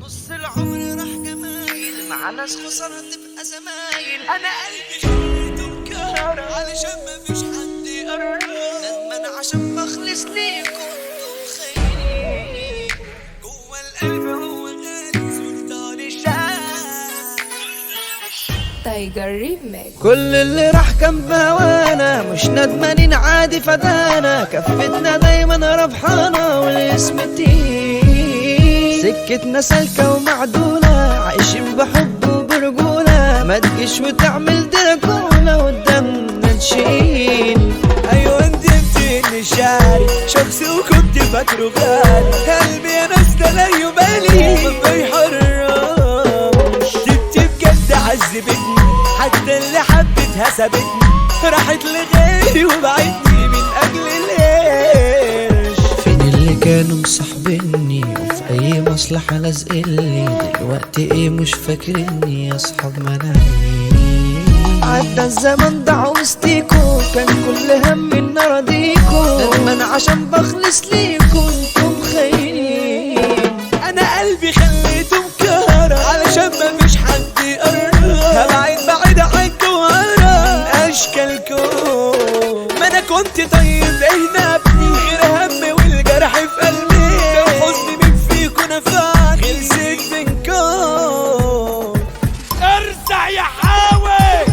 نص العمر راح جمايل مع ناس خسارة تبقى زمايل انا قلبي خليته مكهر علشان مفيش حد يقرب ندمان عشان بخلص ليكم انتم خاينين جوا القلب هو غالي سلطان الشام تايجر ريميك كل اللي راح كان بهوانا مش ندمانين عادي فدانا كفتنا دايما ربحانة والاسم تقيل سكتنا سالكة ومعدولة عايشين بحب وبرجولة ما تجيش وتعمل دراكولا قدامنا نشيل ايوه انت بتني شاري شخص وكنت فاكره غالي قلبي يا ناس ده لا يبالي ما بيحرمش جبت بجد عذبتني حتى اللي حبتها سابتني راحت لغيري وبعدني من اجل القرش فين اللي كانوا مصاحبيني وفي اي مصلحة لازقلي دلوقتي ايه مش فاكريني يا اصحاب منايين عدى الزمن ضاع وسطيكو كان كل هم ان اراضيكو ندمان عشان بخلص ليكو انتم خاينين انا قلبي خليته مكهرة علشان مفيش حد يقرب هبعد بعيد عنكم وهرب من اشكالكم ما انا كنت طيب ايه ابني غير هم والجرح في قلبي كان حزني من فيكم نفعني خلصت منكم ارزع يا حاوي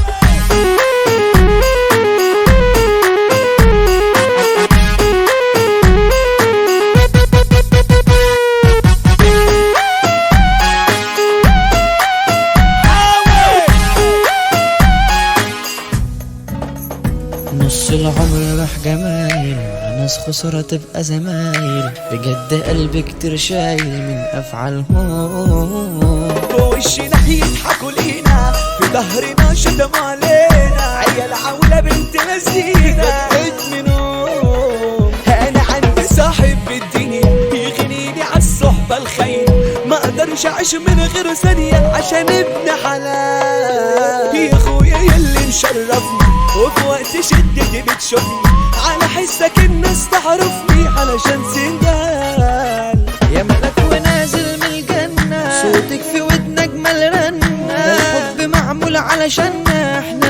نص العمر راح جمايل مع ناس خسارة تبقى زمايل بجد قلبي كتير شايل من أفعالهم بوشنا يضحكوا لينا في ظهرنا شتموا علينا عيال عولة بنت لذينة منهم أنا عندي صاحب بالدنيا يغنيني عالصحبة الخاينة ما اقدرش اعيش من غير ثانية عشان ابن حلال يا اخويا يلي مشرفني وفي وقت شدتي بتشوفني على حسك الناس تعرفني علشان سندال يا ملك ونازل من الجنة صوتك في ودنا اجمل رنة ده الحب معمول علشاننا احنا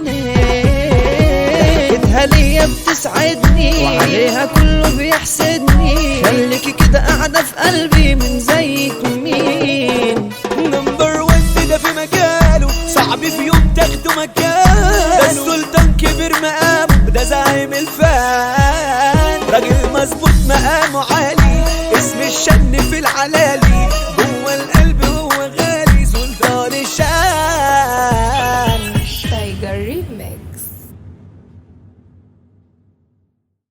الاتنين ضحكتها ليا بتسعدني وعليها كله بيحسدني خليكي كده قاعدة في قلبي من زيك مين نمبر وان ده في مجاله صعب في يوم تاخده مكانه ده السلطان كبر مقامه ده زعيم الفان راجل مظبوط مقامه عالي اسم الشن في العلالي